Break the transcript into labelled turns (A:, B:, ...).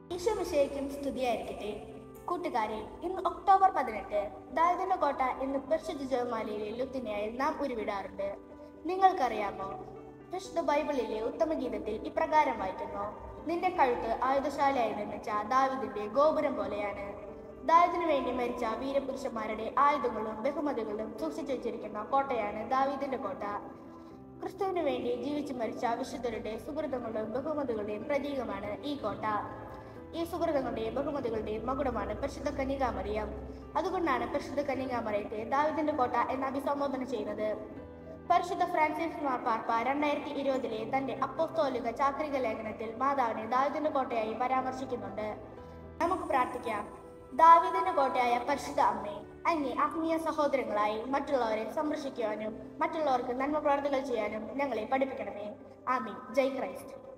A: ഈശോമിശയ്ക്കും സ്തുതിയായിരിക്കട്ടെ കൂട്ടുകാരെ ഇന്ന് ഒക്ടോബർ പതിനെട്ട് ദാരിദ്ര്യ കോട്ട എന്ന് പരിശുദ്ധ ജപമാലയിലെ ലുത്തിനായി നാം ഉരുവിടാറുണ്ട് നിങ്ങൾക്കറിയാമോ വിശുദ്ധ ബൈബിളിലെ ഉത്തമഗീതത്തിൽ ഇപ്രകാരം വായിക്കുന്നു നിന്റെ കഴുത്ത് ആയുധശാലയായി നിർമ്മിച്ച ദാവിദിന്റെ ഗോപുരം പോലെയാണ് ദാവിദിനു വേണ്ടി മരിച്ച വീരപുരുഷന്മാരുടെ ആയുധങ്ങളും ബഹുമതികളും സൂക്ഷിച്ചു വെച്ചിരിക്കുന്ന കോട്ടയാണ് ദാവീദിന്റെ കോട്ട ക്രിസ്തുവിനു വേണ്ടി ജീവിച്ചു മരിച്ച വിശുദ്ധരുടെ സുഹൃതങ്ങളുടെയും ബഹുമതികളുടെയും പ്രതീകമാണ് ഈ കോട്ട ഈ സുഹൃതങ്ങളുടെയും ബഹുമതികളുടെയും മകുടമാണ് പരിശുദ്ധ കന്യകാമറിയം അതുകൊണ്ടാണ് പരിശുദ്ധ കന്യകാമറിയത്തെ ദാവിദിന്റെ കോട്ട എന്ന് അഭിസംബോധന ചെയ്യുന്നത് പരിശുദ്ധ ഫ്രാൻസിസ് മാർപ്പാപ്പ രണ്ടായിരത്തി ഇരുപതിലെ തന്റെ അപ്പോസ്തോലിക ചാക്രിക ലേഖനത്തിൽ മാതാവിനെ ദാവിദിന്റെ കോട്ടയായി പരാമർശിക്കുന്നുണ്ട് നമുക്ക് പ്രാർത്ഥിക്കാം ദാവീദിന്റെ കോട്ടയായ പരിശുദ്ധ അമ്മേ അങ്ങേ ആത്മീയ സഹോദരങ്ങളായി മറ്റുള്ളവരെ സംരക്ഷിക്കുവാനും മറ്റുള്ളവർക്ക് നന്മ പ്രവർത്തികൾ ചെയ്യാനും ഞങ്ങളെ പഠിപ്പിക്കണമേ ആമീൻ ജയ് ക്രൈസ്റ്റ്